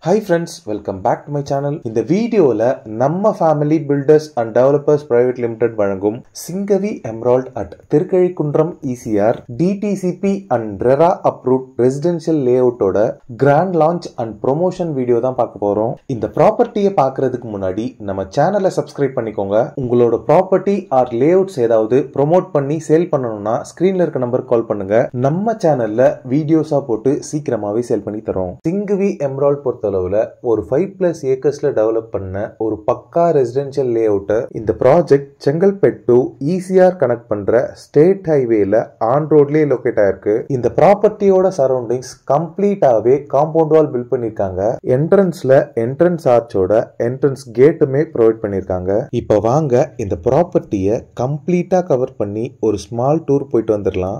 high friends welcome back to my channel இந்த வீடியோவில் நம்ம family builders and developers private limited வழங்கும் Singavi emerald at Thirukazhukundram ECR DTCP and RERA approved residential லே அவுட்டோட grand launch and promotion video தான் பார்க்க போகிறோம் இந்த ப்ராப்பர்ட்டியை பார்க்கறதுக்கு முன்னாடி நம்ம சேனலை சப்ஸ்கிரைப் பண்ணிக்கோங்க உங்களோட ப்ராப்பர்ட்டி ஆர் லே அவுட்ஸ் ஏதாவது ப்ரொமோட் பண்ணி சேல் பண்ணணும்னா ஸ்க்ரீனில் இருக்க நம்பர் கால் பண்ணுங்க நம்ம சேனலில் வீடியோஸாக போட்டு சீக்கிரமாகவே சேல் பண்ணி தரோம் சிங்கவி எம்ரால்ட் பொறுத்த அளவில் ஒரு ஃபைவ் பிளஸ் ஏக்கர்ஸ்ல டெவலப் பண்ண ஒரு பக்கா ரெசிடென்ஷியல் லே அவுட்டை இந்த project Chengalpet to ECR connect பண்ற ஸ்டேட் ஹைவேல ஆன் ரோட்லயே லொக்கேட் ஆயிருக்கு இந்த ப்ராப்பர்ட்டியோட சரௌண்டிங்ஸ் கம்ப்ளீட்டாவே காம்பவுண்ட் வால் பில்ட் பண்ணிருக்காங்க என்ட்ரன்ஸ்ல என்ட்ரன்ஸ் ஆர்ச்சோட என்ட்ரன்ஸ் கேட்டுமே ப்ரொவைட் பண்ணிருக்காங்க இப்போ வாங்க இந்த ப்ராப்பர்ட்டியை கம்ப்ளீட்டா கவர் பண்ணி ஒரு ஸ்மால் டூர் போயிட்டு வந்துடலாம்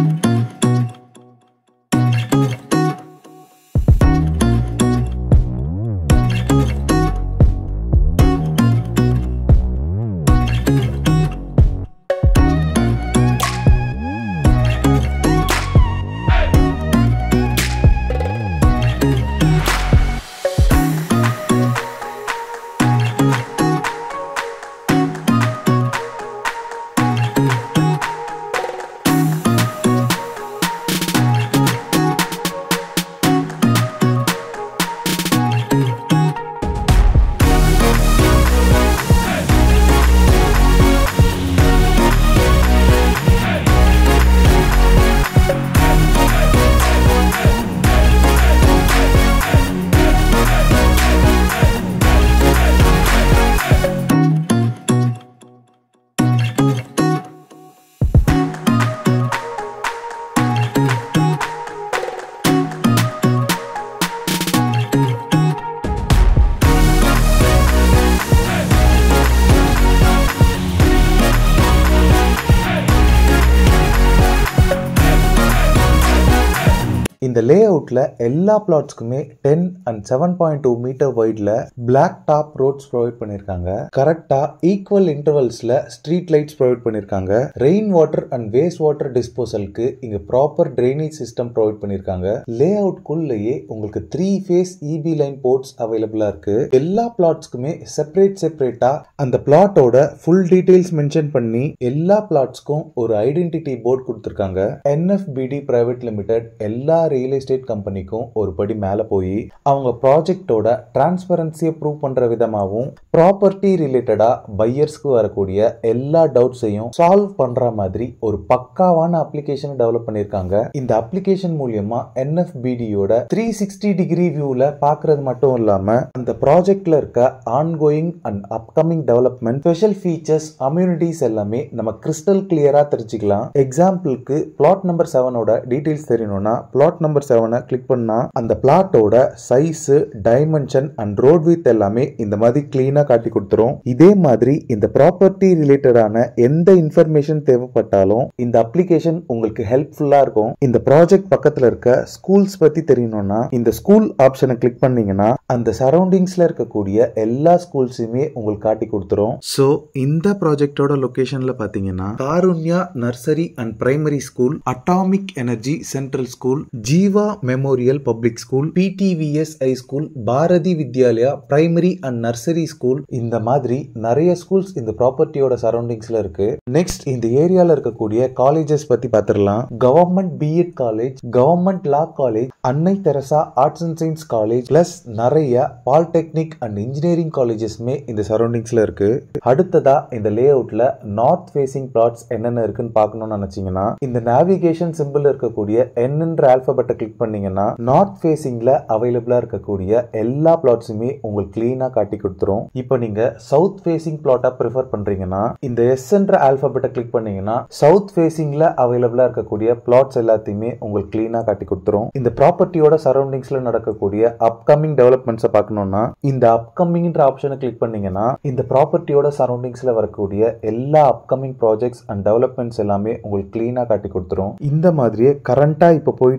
இந்த லே அவுட்ல எல்லா பிளாட்ஸ்க்குமே ten and seven point two meter வைட்ல பிளாக் டாப் ரோட்ஸ் ப்ரொவைட் பண்ணிருக்காங்க கரெக்டா ஈக்குவல் இன்டர்வல்ஸ்ல ஸ்ட்ரீட் லைட்ஸ் ப்ரொவைட் பண்ணிருக்காங்க rain water and waste water டிஸ்போசலுக்கு இங்க ப்ராப்பர் ட்ரைனேஜ் சிஸ்டம் ப்ரொவைட் பண்ணிருக்காங்க லே அவுட்குள்ளேயே உங்களுக்கு three phase EB line ports அவைலபிளா இருக்கு எல்லா பிளாட்ஸ்க்குமே செப்பரேட் செப்பரேட்டா அந்த பிளாட்டோட ஃபுல் டீடைல்ஸ் மென்ஷன் பண்ணி எல்லா பிளாட்ஸ்க்கும் ஒரு ஐடென்டிட்டி போர்டு கொடுத்துருக்காங்க என்எஃபிடி பிரைவேட் லிமிடெட் எல்லா ரியல் எஸ்டேட் கம்பெனிக்கும் ஒரு படி மேலே போய் அவங்க ப்ராஜெக்டோட டிரான்ஸ்பரன்சியை ப்ரூவ் பண்ற விதமாகவும் ப்ராப்பர்ட்டி ரிலேட்டடா பையர்ஸ்க்கு வரக்கூடிய எல்லா டவுட்ஸையும் சால்வ் பண்ற மாதிரி ஒரு பக்காவான அப்ளிகேஷன் டெவலப் பண்ணியிருக்காங்க இந்த அப்ளிகேஷன் மூலியமா என்எஃபிடியோட த்ரீ சிக்ஸ்டி டிகிரி வியூல பாக்குறது மட்டும் இல்லாம அந்த ப்ராஜெக்ட்ல இருக்க ongoing and upcoming development special features amenities எல்லாமே நம்ம கிறிஸ்டல் கிளியரா தெரிஞ்சுக்கலாம் எக்ஸாம்பிளுக்கு பிளாட் நம்பர் செவனோட டீடைல்ஸ் தெரியணும்னா பிளாட் நம்பர் செவனை கிளிக் பண்ணா அந்த பிளாட்டோட size dimension and road width எல்லாமே இந்த மாதிரி கிளீனா காட்டி கொடுத்துரும் இதே மாதிரி இந்த ப்ராப்பர்ட்டி ரிலேட்டடான எந்த இன்ஃபர்மேஷன் தேவைப்பட்டாலும் இந்த அப்ளிகேஷன் உங்களுக்கு ஹெல்ப்ஃபுல்லா இருக்கும் இந்த ப்ராஜெக்ட் பக்கத்துல இருக்க ஸ்கூல்ஸ் பத்தி தெரியணும்னா இந்த ஸ்கூல் ஆப்ஷனை கிளிக் பண்ணீங்கன்னா அந்த சரௌண்டிங்ஸ்ல இருக்கக்கூடிய எல்லா ஸ்கூல்ஸுமே உங்களுக்கு காட்டி கொடுத்துரும் ஸோ இந்த ப்ராஜெக்டோட லொகேஷன்ல பாத்தீங்கன்னா Karunya nursery and primary school atomic energy central school Jeeva memorial public school PTVS high school Bharathi Vidyalaya primary and nursery school இந்த மாதிரி நிறைய ஸ்கூல்ஸ் இந்த ப்ராப்பர்ட்டியோட சரௌண்டிங்ஸ்ல இருக்கு நெக்ஸ்ட் இந்த ஏரியால இருக்கக்கூடிய காலேஜஸ் பத்தி பார்த்துடலாம் government BEd college government law college Annai Teresa arts and science college plus நிறைய பாலிடெக்னிக் அண்ட் இன்ஜினியரிங் காலேஜஸ்மே இந்த சரௌண்டிங்ஸ்ல இருக்கு அடுத்ததா இந்த லே அவுட்ல நார்த் ஃபேசிங் பிளாட்ஸ் என்னென்ன இருக்குன்னு பார்க்கணும்னு நினைச்சீங்கன்னா இந்த நேவிகேஷன் சிம்பிள் இருக்கக்கூடிய என்னன்ற ஆல்பபெட்டை கிளிக் பண்ணீங்கன்னா நார்த் ஃபேசிங்ல அவைலபிளா இருக்கக்கூடிய எல்லா பிளாட்ஸுமே உங்களுக்கு கிளீனா காட்டி கொடுத்துரும் இப்போ நீங்க சவுத் ஃபேசிங் பிளாட்டா ப்ரிஃபர் பண்றீங்கன்னா இந்த எஸ் என்ற ஆல்பபெட்டை கிளிக் பண்ணீங்கன்னா சவுத் ஃபேசிங்ல அவைலபிளா இருக்கக்கூடிய பிளாட்ஸ் எல்லாத்தையுமே உங்களுக்கு கிளீனா காட்டி கொடுத்துரும் இந்த ப்ராப்பர்ட்டியோட சரௌண்டிங்ஸ்ல நடக்கக்கூடிய அப்கமிங் டெவலப்மெண்ட்ஸை பார்க்கணும்னா இந்த அப்கமிங்ன்ற ஆப்ஷனை கிளிக் பண்ணீங்கன்னா இந்த ப்ராப்பர்ட்டியோட சரௌண்டிங்ஸ்ல வரக்கூடிய எல்லா அப்கமிங் ப்ராஜெக்ட்ஸ் அண்ட் டெவலப்மெண்ட்ஸ் எல்லாமே உங்களுக்கு கிளீனா காட்டி கொடுத்துரும் இந்த மாதிரியே கரண்டா இப்போ போயிட்டு இருக்க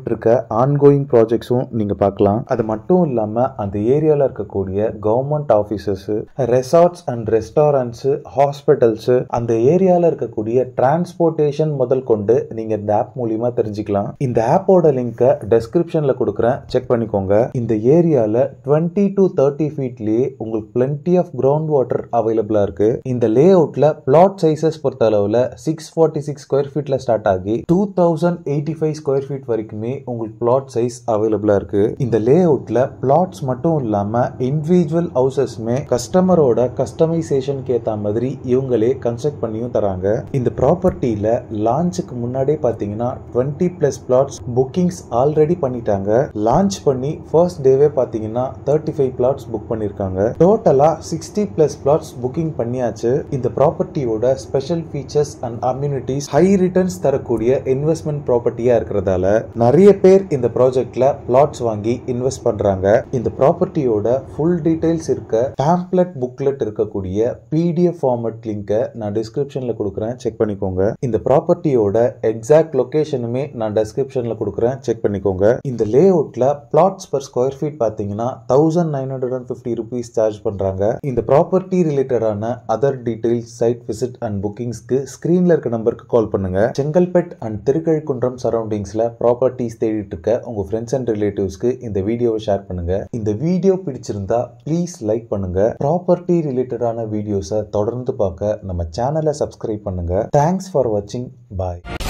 ஆன்கோயிங் ப்ராஜெக்ட்ஸும் நீங்க பார்க்கலாம் அது மட்டும் இல்லாம அந்த ஏரியால இருக்கக்கூடிய government offices resorts and restaurants hospitals அந்த ஏரியால இருக்கக்கூடிய டிரான்ஸ்போர்ட்டேஷன் முதல் கொண்டு நீங்க இந்த ஆப் மூலியமா தெரிஞ்சுக்கலாம் இந்த ஆப்போட லிங்கை டெஸ்கிரிப்ஷன்ல கொடுக்குறேன் செக் பண்ணிக்கோங்க இந்த ஏரியால டுவெண்ட்டி டு தேர்ட்டி ஃபீட்லயே உங்களுக்கு பிளென்டி ஆஃப் கிரவுண்ட் வாட்டர் அவைலபிளா இருக்கு இந்த லே அவுட்ல பிளாட் சைசஸ் பொறுத்த அளவுல சிக்ஸ் ஃபார்ட்டி சிக்ஸ் ஸ்கொயர் ஃபீட்ல ஸ்டார்ட் ஆகி two thousand eighty five square feet வரைக்குமே உங்களுக்கு பிளாட் சைஸ் அவைலபிளா இருக்கு இந்த லே அவுட்ல பிளாட்ஸ் மட்டும் இல்லாம இண்டிவிஜுவல் ஹவுசஸ்மே கஸ்டமரோட கஸ்டமைசேஷனுக்கு ஏத்த மாதிரி இவங்களே கன்ஸ்ட்ரக்ட் பண்ணியும் தராங்க இந்த ப்ராப்பர்ட்டியில லான்ச்சுக்கு முன்னாடியே பாத்தீங்கன்னா twenty plus plots bookings already பண்ணிட்டாங்க லான்ச் பண்ணி ஃபர்ஸ்ட் டேவே பாத்தீங்கன்னா தேர்ட்டி ஃபைவ் பிளாட்ஸ் புக் பண்ணிருக்காங்க டோட்டலா சிக்ஸ்டி பிளஸ் பிளாட்ஸ் புக்கிங் பண்ணியாச்சு இந்த ப்ராப்பர்ட்டியோட special features and amenities high returns தரக்கூடிய இன்வெஸ்ட்மெண்ட் ப்ராப்பர்ட்டியா இருக்கிறதால நிறைய பேர் இந்த ப்ராஜெக்ட்ல பிளாட்ஸ் வாங்கி இன்வெஸ்ட் பண்றாங்க இந்த ப்ராப்பர்ட்டியோட ஃபுல் டீடைல்ஸ் இருக்க பேம்ப்ளெட் புக்லெட் இருக்கக்கூடிய பிடிஎஃப் ஃபார்மட் லிங்கை நான் டிஸ்கிரிப்ஷன்ல கொடுக்குறேன் செக் பண்ணிக்கோங்க இந்த ப்ராப்பர்ட்டியோட எக்ஸாக்ட் லொகேஷனுமே நான் டிஸ்கிரிப்ஷன்ல கொடுக்குறேன் செக் பண்ணிக்கோங்க இந்த லே அவுட்ல பிளாட்ஸ் பர் ஸ்கொயர் ஃபீட் பாத்தீங்கன்னா thousand nine hundred and fifty rupees charge பண்றாங்க இந்த ப்ராப்பர்ட்டி ரிலேட்டடான other details site visit and புக்கிங்ஸ்க்கு ஸ்கிரீன்ல இருக்க நம்பருக்கு கால் பண்ணுங்க செங்கல்பட் அண்ட் திருக்கழிக்குன்றம் சரௌண்டிங்ஸ்ல ப்ராப்பர்ட்டிஸ் தேடிட்டு இருக்க உங்க ஃப்ரெண்ட்ஸ் அண்ட் ரிலேட்டிவ்ஸ்க்கு இந்த வீடியோவை ஷேர் பண்ணுங்க இந்த வீடியோ பிடிச்சிருந்தா ப்ளீஸ் லைக் பண்ணுங்க ப்ராப்பர்ட்டி ரிலேட்டடான வீடியோஸை தொடர்ந்து பார்க்க நம்ம சேனலை சப்ஸ்கிரைப் பண்ணுங்க தேங்க்ஸ் ஃபார் வாட்சிங் பாய்